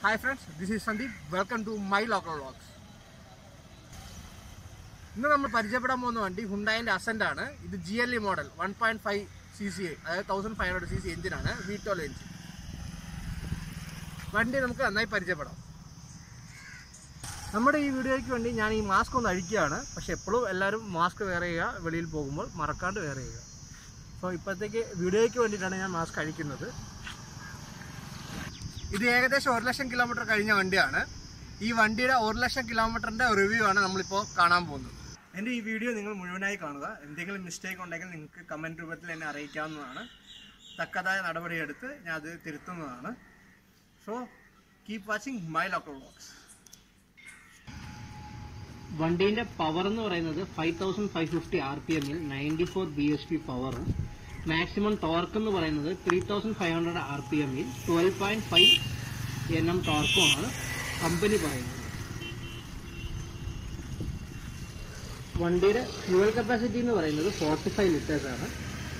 hi friends this is Sandeep welcome to my local vlogs ഇന്ന് നമ്മൾ പരിചയപ്പെടാൻ പോകുന്ന വണ്ടി ഹുണ്ടായിൻ്റെ അസെൻ്റ് ആണ് ഇത് G L E model one point five C C അതായത് thousand five hundred C C എഞ്ചിനാണ് വീട്ടോൾ എഞ്ചിൻ വണ്ടി നമുക്ക് നന്നായി പരിചയപ്പെടാം നമ്മുടെ ഈ വീഡിയോയ്ക്ക് വേണ്ടി ഞാൻ ഈ മാസ്ക് ഒന്ന് അഴിക്കുകയാണ് പക്ഷെ എപ്പോഴും എല്ലാവരും മാസ്ക് വെയർ ചെയ്യുക വെളിയിൽ പോകുമ്പോൾ മറക്കാണ്ട് വെയർ ചെയ്യുക സോ ഇപ്പോഴത്തേക്ക് വീഡിയോയ്ക്ക് വേണ്ടിയിട്ടാണ് ഞാൻ മാസ്ക് അഴിക്കുന്നത് ഇത് ഏകദേശം ഒരു ലക്ഷം കിലോമീറ്റർ കഴിഞ്ഞ വണ്ടിയാണ് ഈ വണ്ടിയുടെ ഒരു ലക്ഷം കിലോമീറ്ററിന്റെ റിവ്യൂ ആണ് നമ്മളിപ്പോൾ കാണാൻ പോകുന്നത് എൻ്റെ ഈ വീഡിയോ നിങ്ങൾ മുഴുവനായി കാണുക എന്തെങ്കിലും മിസ്റ്റേക്ക് ഉണ്ടെങ്കിൽ നിങ്ങൾക്ക് കമൻറ്റ് രൂപത്തിൽ എന്നെ അറിയിക്കാവുന്നതാണ് തക്കതായ നടപടിയെടുത്ത് ഞാൻ അത് തിരുത്തുന്നതാണ് so keep watching my local vlogs വണ്ടീന്റെ പവർ എന്ന് പറയുന്നത് five thousand five fifty R P എമ്മിൽ ninety four B S P power maximum torque എന്ന് പറയുന്നത് three thousand five hundred R P എമ്മിൽ twelve point five N M ടോർക്കുമാണ് company പറയുന്നത് വണ്ടിയുടെ ഫ്യൂവൽ കപ്പാസിറ്റി എന്ന് പറയുന്നത് ഫോർട്ടി ഫൈവ് ലിറ്റേഴ്സ് ആണ്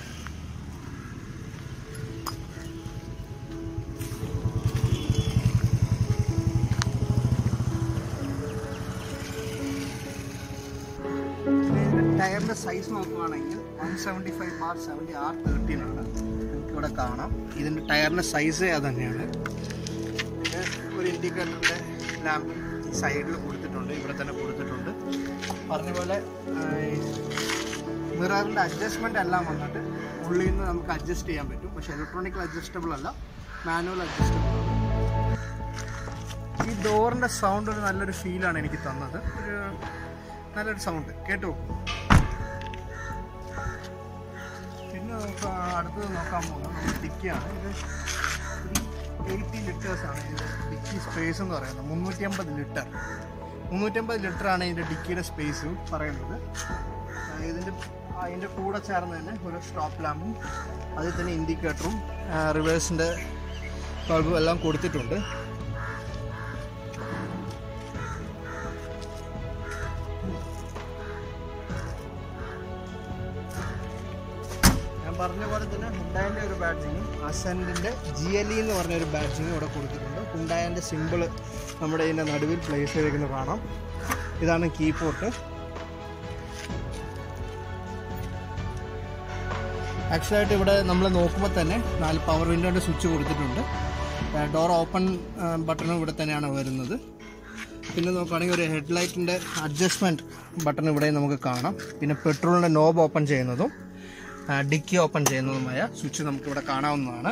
ഇതിൻ്റെ ടയറിൻ്റെ സൈസ് നോക്കുകയാണെങ്കിൽ one seventy five bar seventy R thirteen ആണ് നമുക്ക് ഇവിടെ കാണാം ഇതിൻ്റെ ടയറിൻ്റെ സൈസ് അത് തന്നെയാണ് ഇത് ഒരു ഇൻഡിക്കേറ്ററിൻ്റെ ലാമ്പ് സൈഡിൽ കൊടുത്തിട്ടുണ്ട് ഇവിടെ തന്നെ കൊടുത്തിട്ടുണ്ട് പറഞ്ഞ പോലെ മിററിൻ്റെ അഡ്ജസ്റ്റ്മെൻ്റ് എല്ലാം വന്നിട്ട് ഉള്ളിൽ നിന്ന് നമുക്ക് അഡ്ജസ്റ്റ് ചെയ്യാൻ പറ്റും പക്ഷേ ഇലക്ട്രോണിക്കൽ അഡ്ജസ്റ്റബിൾ അല്ല മാനുവൽ അഡ്ജസ്റ്റബിൾ ആണ് ഈ ഡോറിൻ്റെ സൗണ്ട് ഒരു നല്ലൊരു ഫീലാണ് എനിക്ക് തന്നത് ഒരു നല്ലൊരു സൗണ്ട് കേട്ടു പിന്നെ നമുക്ക് അടുത്തത് നോക്കാൻ പോകുന്നത് നമ്മൾ ഡിക്കിയാണ് ഇത് എയ്റ്റി ലിറ്റേഴ്സാണ് ഇതിൻ്റെ ഡിക്കി സ്പേസ് എന്ന് പറയുന്നത് മുന്നൂറ്റി അമ്പത് ലിറ്റർ മുന്നൂറ്റമ്പത് ലിറ്ററാണ് ഇതിൻ്റെ ഡിക്കിയുടെ സ്പേസ് പറയുന്നത് ആ, ഇതിൻ്റെ അതിൻ്റെ കൂടെ ചേർന്ന് തന്നെ ഒരു സ്റ്റോപ്പ് ലാമ്പും അതിൽ തന്നെ ഇൻഡിക്കേറ്ററും റിവേഴ്സിൻ്റെ ബൾബും എല്ലാം കൊടുത്തിട്ടുണ്ട് ഞാൻ പറഞ്ഞ പോലെ തന്നെ ഹുണ്ടായൻ്റെ ഒരു ബാഡ്ജിങ്ങും അസെൻറ്റിൻ്റെ ജി എൽ ഇ എന്ന് പറഞ്ഞ ഒരു ബാഡ്ജിങ്ങും ഇവിടെ കൊടുത്തിട്ടുണ്ട് ഹുണ്ടായൻ്റെ സിമ്പിൾ നമ്മുടെ ഇതിൻ്റെ നടുവിൽ പ്ലേസ് ചെയ്തിരിക്കുന്നത് കാണാം ഇതാണ് കീപോർട്ട് ആക്ച്വലായിട്ട് ഇവിടെ നമ്മൾ നോക്കുമ്പോൾ തന്നെ നാല് പവർ വിൻഡോൻ്റെ സ്വിച്ച് കൊടുത്തിട്ടുണ്ട് ഡോർ ഓപ്പൺ ബട്ടണും ഇവിടെ തന്നെയാണ് വരുന്നത് പിന്നെ നോക്കുകയാണെങ്കിൽ ഒരു ഹെഡ്ലൈറ്റിൻ്റെ അഡ്ജസ്റ്റ്മെൻറ്റ് ബട്ടൺ ഇവിടെ നമുക്ക് കാണാം പിന്നെ പെട്രോളിൻ്റെ നോബ് ഓപ്പൺ ചെയ്യുന്നതും ഡിക്കി ഓപ്പൺ ചെയ്യുന്നതുമായ സ്വിച്ച് നമുക്കിവിടെ കാണാവുന്നതാണ്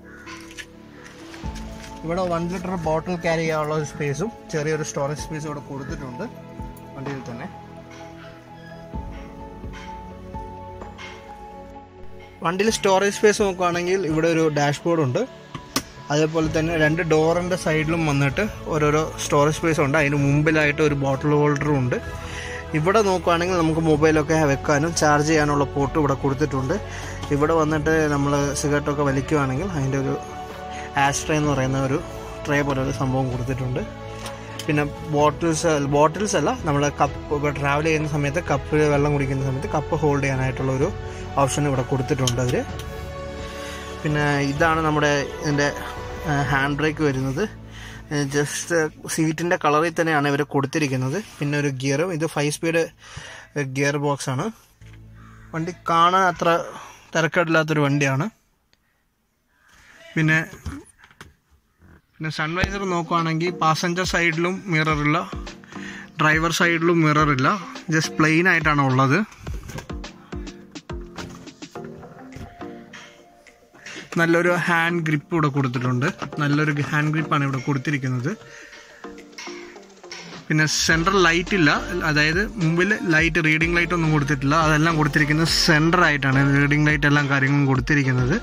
ഇവിടെ വൺ ലിറ്റർ ബോട്ടിൽ ക്യാരി ചെയ്യാനുള്ള ഒരു സ്പേസും ചെറിയൊരു സ്റ്റോറേജ് സ്പേസും ഇവിടെ കൊടുത്തിട്ടുണ്ട് വണ്ടിയിൽ തന്നെ വണ്ടിയിൽ സ്റ്റോറേജ് സ്പേസ് നോക്കുകയാണെങ്കിൽ ഇവിടെ ഒരു ഡാഷ്ബോർഡ് ഉണ്ട് അതേപോലെ തന്നെ രണ്ട് ഡോറിൻ്റെ സൈഡിലും വന്നിട്ട് ഓരോരോ സ്റ്റോറേജ് സ്പേസ് ഉണ്ട് അതിന് മുമ്പിലായിട്ട് ഒരു ബോട്ടിൽ ഹോൾഡറും ഉണ്ട് ഇവിടെ നോക്കുകയാണെങ്കിൽ നമുക്ക് മൊബൈലൊക്കെ വെക്കാനും ചാർജ് ചെയ്യാനുള്ള പോർട്ട് ഇവിടെ കൊടുത്തിട്ടുണ്ട് ഇവിടെ വന്നിട്ട് നമ്മൾ സിഗരറ്റൊക്കെ വലിക്കുകയാണെങ്കിൽ അതിൻ്റെ ഒരു ആസ്ട്രേ എന്ന് പറയുന്ന ഒരു ട്രേ പോലെ ഒരു സംഭവം കൊടുത്തിട്ടുണ്ട് പിന്നെ ബോട്ടിൽസ് ബോട്ടിൽസ് അല്ല നമ്മൾ കപ്പ് ഇപ്പോൾ ട്രാവൽ ചെയ്യുന്ന സമയത്ത് കപ്പ് വെള്ളം കുടിക്കുന്ന സമയത്ത് കപ്പ് ഹോൾഡ് ചെയ്യാനായിട്ടുള്ള ഒരു ഓപ്ഷൻ ഇവിടെ കൊടുത്തിട്ടുണ്ട് അവർ പിന്നെ ഇതാണ് നമ്മുടെ ഇതിൻ്റെ ഹാൻഡ് ബ്രേക്ക് വരുന്നത് ജസ്റ്റ് സീറ്റിൻ്റെ കളറിൽ തന്നെയാണ് ഇവർ കൊടുത്തിരിക്കുന്നത് പിന്നെ ഒരു ഗിയറും ഇത് ഫൈവ് സ്പീഡ് ഗിയർ ബോക്സ് ആണ് വണ്ടി കാണാൻ അത്ര തിരക്കേടില്ലാത്തൊരു വണ്ടിയാണ് പിന്നെ പിന്നെ സൺവൈസർ നോക്കുവാണെങ്കിൽ പാസഞ്ചർ സൈഡിലും മിററില്ല ഡ്രൈവർ സൈഡിലും മിററില്ല ജസ്റ്റ് പ്ലെയിൻ ആയിട്ടാണ് ഉള്ളത് നല്ലൊരു ഹാൻഡ് ഗ്രിപ്പ് ഇവിടെ കൊടുത്തിട്ടുണ്ട് നല്ലൊരു ഹാൻഡ് ഗ്രിപ്പാണ് ഇവിടെ കൊടുത്തിരിക്കുന്നത് പിന്നെ സെൻട്രൽ ലൈറ്റ് ഇല്ല അതായത് മുമ്പിൽ ലൈറ്റ് റീഡിംഗ് ലൈറ്റ് ഒന്നും കൊടുത്തിട്ടില്ല അതെല്ലാം കൊടുത്തിരിക്കുന്നത് സെൻറ്റർ ആയിട്ടാണ് റീഡിംഗ് ലൈറ്റ് എല്ലാം കാര്യങ്ങളും കൊടുത്തിരിക്കുന്നത്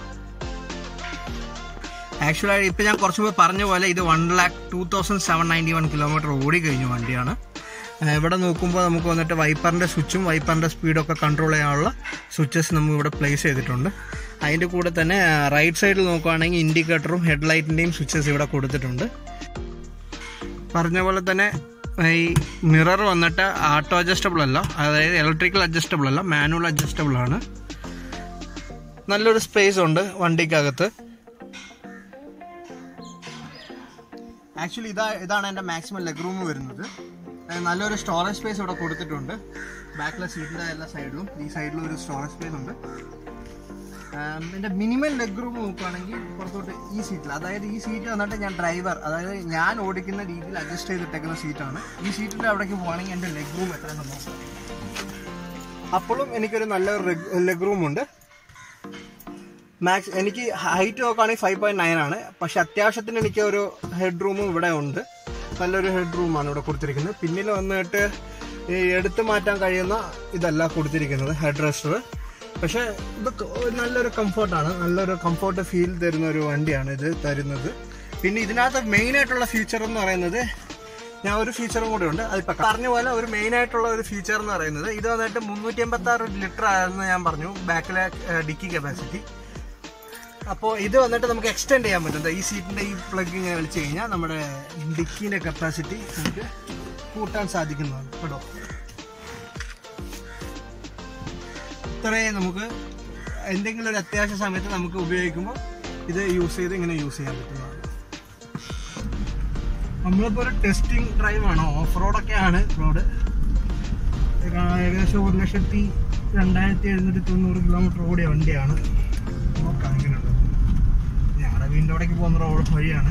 ആക്ച്വലായി ഇപ്പം ഞാൻ കുറച്ച് മുമ്പ് പറഞ്ഞ പോലെ ഇത് one lakh two thousand seven ninety one kilometre ഓടി കഴിഞ്ഞ വണ്ടിയാണ് ആ, ഇവിടെ നോക്കുമ്പോൾ നമുക്ക് വന്നിട്ട് വൈപ്പറിൻ്റെ സ്വിച്ചും വൈപ്പറിൻ്റെ സ്പീഡൊക്കെ കൺട്രോൾ ചെയ്യാനുള്ള സ്വിച്ചസ് നമുക്ക് ഇവിടെ പ്ലേസ് ചെയ്തിട്ടുണ്ട് അതിൻ്റെ കൂടെ തന്നെ റൈറ്റ് സൈഡിൽ നോക്കുകയാണെങ്കിൽ ഇൻഡിക്കേറ്ററും ഹെഡ്ലൈറ്റിൻ്റെയും സ്വിച്ചസ് ഇവിടെ കൊടുത്തിട്ടുണ്ട് പറഞ്ഞ പോലെ തന്നെ ഈ മിറർ വന്നിട്ട് ആട്ടോ അഡ്ജസ്റ്റബിൾ അല്ല അതായത് ഇലക്ട്രിക്കൽ അഡ്ജസ്റ്റബിൾ അല്ല മാനുവൽ അഡ്ജസ്റ്റബിൾ ആണ് നല്ലൊരു സ്പേസ് ഉണ്ട് വണ്ടിക്കകത്ത് ആക്ച്വലി ഇതാ ഇതാണ് എൻ്റെ മാക്സിമം ലെഗ് റൂം വരുന്നത് ഏഹ് നല്ലൊരു സ്റ്റോറേജ് സ്പേസ് ഇവിടെ കൊടുത്തിട്ടുണ്ട് ബാക്കിലെ സീറ്റിൻ്റെ എല്ലാ സൈഡിലും ഈ സൈഡിലും ഒരു സ്റ്റോറേജ് സ്പേസ് ഉണ്ട് ആം, എൻ്റെ മിനിമം ലെഗ് റൂം നോക്കുകയാണെങ്കിൽ പുറത്തോട്ട് ഈ സീറ്റിൽ അതായത് ഈ സീറ്റ് വന്നിട്ട് ഞാൻ ഡ്രൈവർ അതായത് ഞാൻ ഓടിക്കുന്ന രീതിയിൽ അഡ്ജസ്റ്റ് ചെയ്തിട്ടേക്കുന്ന സീറ്റാണ് ഈ സീറ്റിൻ്റെ അവിടേക്ക് പോകുകയാണെങ്കിൽ എൻ്റെ ലെഗ് റൂം എത്രയെന്ന് നോക്കാം അപ്പോഴും എനിക്കൊരു നല്ലൊരു ലെഗ് റൂം ഉണ്ട് മാക്സ് എനിക്ക് ഹൈറ്റ് നോക്കുകയാണെങ്കിൽ ഫൈവ് പോയിന്റ് നയൻ ആണ് പക്ഷെ അത്യാവശ്യത്തിന് എനിക്ക് ഒരു ഹെഡ് റൂമും ഇവിടെ ഉണ്ട് നല്ലൊരു ഹെഡ് റൂമാണ് ഇവിടെ കൊടുത്തിരിക്കുന്നത് പിന്നിൽ വന്നിട്ട് ഈ എടുത്തു മാറ്റാൻ കഴിയുന്ന ഇതല്ല കൊടുത്തിരിക്കുന്നത് ഹെഡ് റെസ്റ്റർ പക്ഷെ ഇത് ക- ഒരു നല്ലൊരു കംഫർട്ടാണ് നല്ലൊരു കംഫർട്ട് ഫീൽ തരുന്ന ഒരു വണ്ടിയാണ് ഇത് തരുന്നത് പിന്നെ ഇതിനകത്ത് മെയിൻ ആയിട്ടുള്ള ഫീച്ചർ എന്ന് പറയുന്നത് ഞാൻ ഒരു ഫീച്ചറും കൂടെ ഉണ്ട് അതിപ്പോ പറഞ്ഞ പോലെ ഒരു മെയിൻ ആയിട്ടുള്ള ഒരു ഫീച്ചർ എന്ന് പറയുന്നത് ഇത് വന്നിട്ട് മുന്നൂറ്റി എൺപത്തി ആറ് ലിറ്റർ ആയിരുന്നു ഞാൻ പറഞ്ഞു ബാക്കിലെ ഡിക്കി കപ്പാസിറ്റി അപ്പോൾ ഇത് വന്നിട്ട് നമുക്ക് എക്സ്റ്റെൻഡ് ചെയ്യാൻ പറ്റും ദാ ഈ സീറ്റിന്റെ ഈ പ്ലഗ് ഇങ്ങനെ വലിച്ചു കഴിഞ്ഞാൽ നമ്മുടെ ഡിക്കിന്റെ കപ്പാസിറ്റി നമുക്ക് കൂട്ടാൻ സാധിക്കുന്നതാണ് കേട്ടോ ഇത്രയും നമുക്ക് എന്തെങ്കിലും ഒരു അത്യാവശ്യ സമയത്ത് നമുക്ക് ഉപയോഗിക്കുമ്പോൾ ഇത് യൂസ് ചെയ്ത് ഇങ്ങനെ യൂസ് ചെയ്യാൻ പറ്റുന്നതാണ് നമ്മളിപ്പോൾ ഒരു ടെസ്റ്റിംഗ് ഡ്രൈവാണ് ഓഫ് റോഡൊക്കെയാണ് റോഡ് ഏകദേശം ഒരു ലക്ഷത്തി രണ്ടായിരത്തി എഴുന്നൂറ്റി തൊണ്ണൂറ് കിലോമീറ്റർ ഓടിയ വണ്ടിയാണ് നോക്കാം എങ്ങനെയുണ്ട് ഞങ്ങളുടെ വീടിൻ്റെ അവിടേക്ക് പോകുന്ന റോഡ് വഴിയാണ്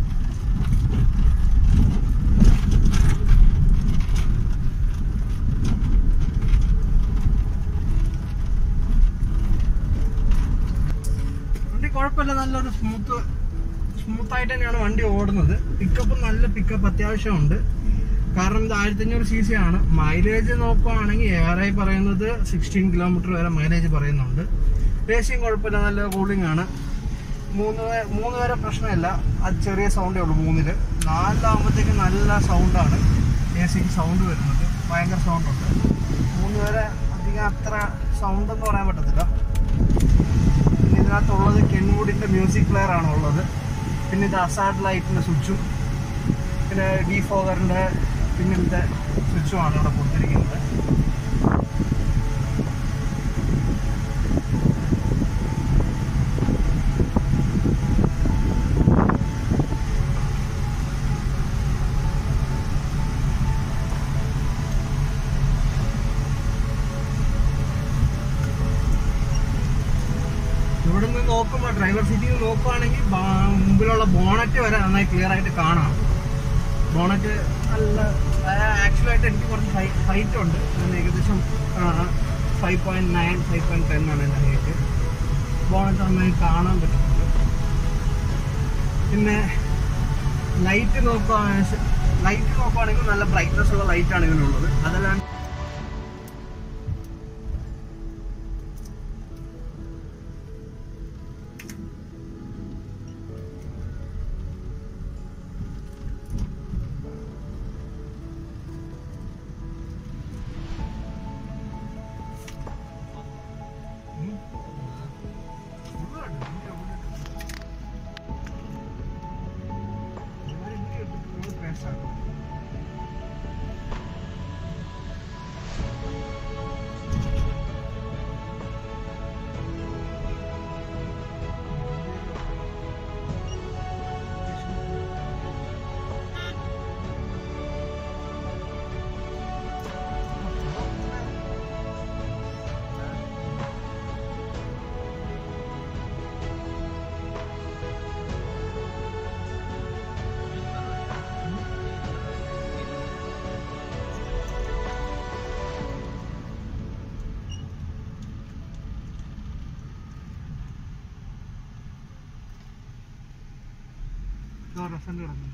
വണ്ടി കുഴപ്പമില്ല നല്ലൊരു സ്മൂത്ത് സ്മൂത്ത് ആയിട്ട് തന്നെയാണ് വണ്ടി ഓടുന്നത് പിക്കപ്പ് നല്ല പിക്കപ്പ് അത്യാവശ്യമുണ്ട് കാരണം ഇത് ആയിരത്തി അഞ്ഞൂറ് സി സി ആണ് മൈലേജ് നോക്കുകയാണെങ്കിൽ ഏറെ പറയുന്നത് സിക്സ്റ്റീൻ കിലോമീറ്റർ വരെ മൈലേജ് പറയുന്നുണ്ട് റേസിങ് കുഴപ്പമില്ല നല്ല കൂളിംഗ് ആണ് മൂന്ന് പേ- മൂന്ന് പേരെ പ്രശ്നമില്ല അത് ചെറിയ സൗണ്ടേ ഉള്ളൂ മൂന്നില് നാലിലാകുമ്പോഴത്തേക്ക് നല്ല സൗണ്ടാണ് എ സിക്ക് സൗണ്ട് വരുന്നത് ഭയങ്കര സൗണ്ടുണ്ട് മൂന്ന് പേരെ അധികം അത്ര സൗണ്ട് എന്ന് പറയാൻ പറ്റത്തില്ല പിന്നെ ഇതിനകത്തുള്ളത് കെൻവുഡിന്റെ മ്യൂസിക് പ്ലെയർ ആണ് ഉള്ളത് പിന്നെ ഇത് അസാഡ് ലൈറ്റിന്റെ സ്വിച്ചും പിന്നെ ഡിഫോഗറിന്റെ പിന്നിലത്തെ സ്വിച്ചുമാണ് ഇവിടെ കൊടുത്തിരിക്കുന്നത് ഇവിടെ നിന്ന് നോക്കുമ്പോൾ ഡ്രൈവർ സീറ്റിൽ നിന്ന് നോക്കുവാണെങ്കിൽ ബാ- മുമ്പിലുള്ള ബോണറ്റ് വരെ നന്നായി ക്ലിയർ ആയിട്ട് കാണാം ബോണറ്റ് നല്ല ആക്ച്വലായിട്ട് എനിക്ക് കുറച്ച് ഹൈറ്റ് ഉണ്ട് ഞാൻ ഏകദേശം five point nine five point ten ആണ് എൻ്റെ ഹൈറ്റ് ബോണറ്റ് നന്നായി കാണാൻ പറ്റുന്നുണ്ട് പിന്നെ ലൈറ്റ് നോക്കുകയാണെങ്കിൽ ലൈറ്റ് നോക്കുകയാണെങ്കിൽ നല്ല ബ്രൈറ്റ്നസ് ഉള്ള ലൈറ്റാണ് ഇതിനുള്ളത് അതല്ലാണ്ട് രസം കിടക്കുന്നു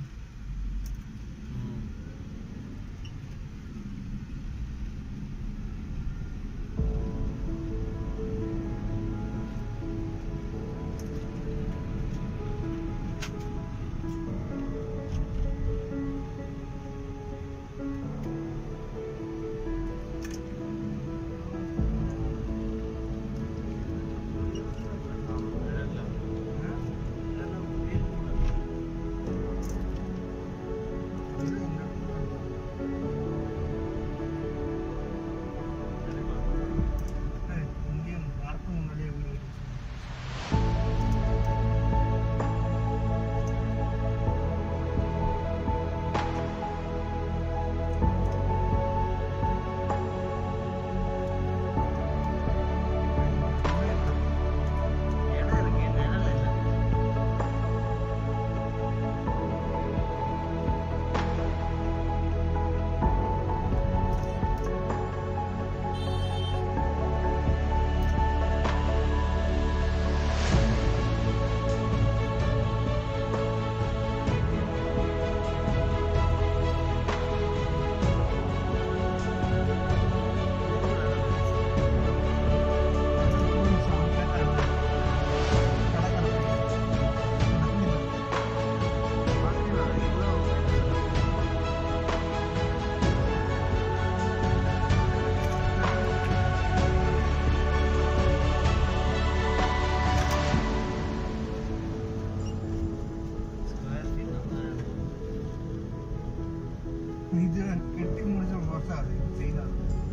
ഇത് കെട്ടി മുറിച്ച ബോക്സാണ് ചെയ്യുന്നത്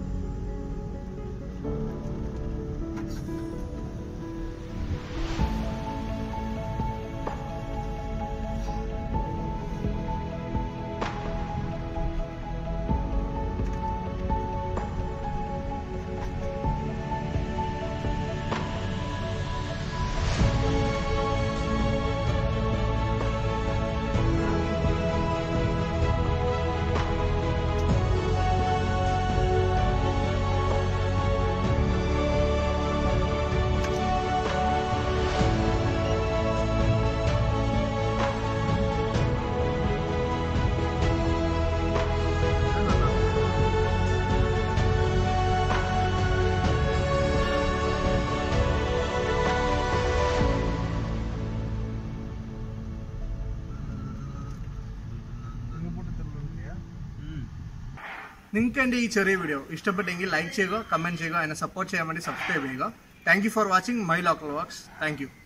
നിങ്ങൾക്ക് എൻ്റെ ഈ ചെറിയ വീഡിയോ ഇഷ്ടപ്പെട്ടെങ്കിൽ ലൈക്ക് ചെയ്യുക കമൻറ്റ് ചെയ്യുക എന്നെ സപ്പോർട്ട് ചെയ്യാൻ വേണ്ടി സബ്സ്ക്രൈബ് ചെയ്യുക thank you for watching my local works thank U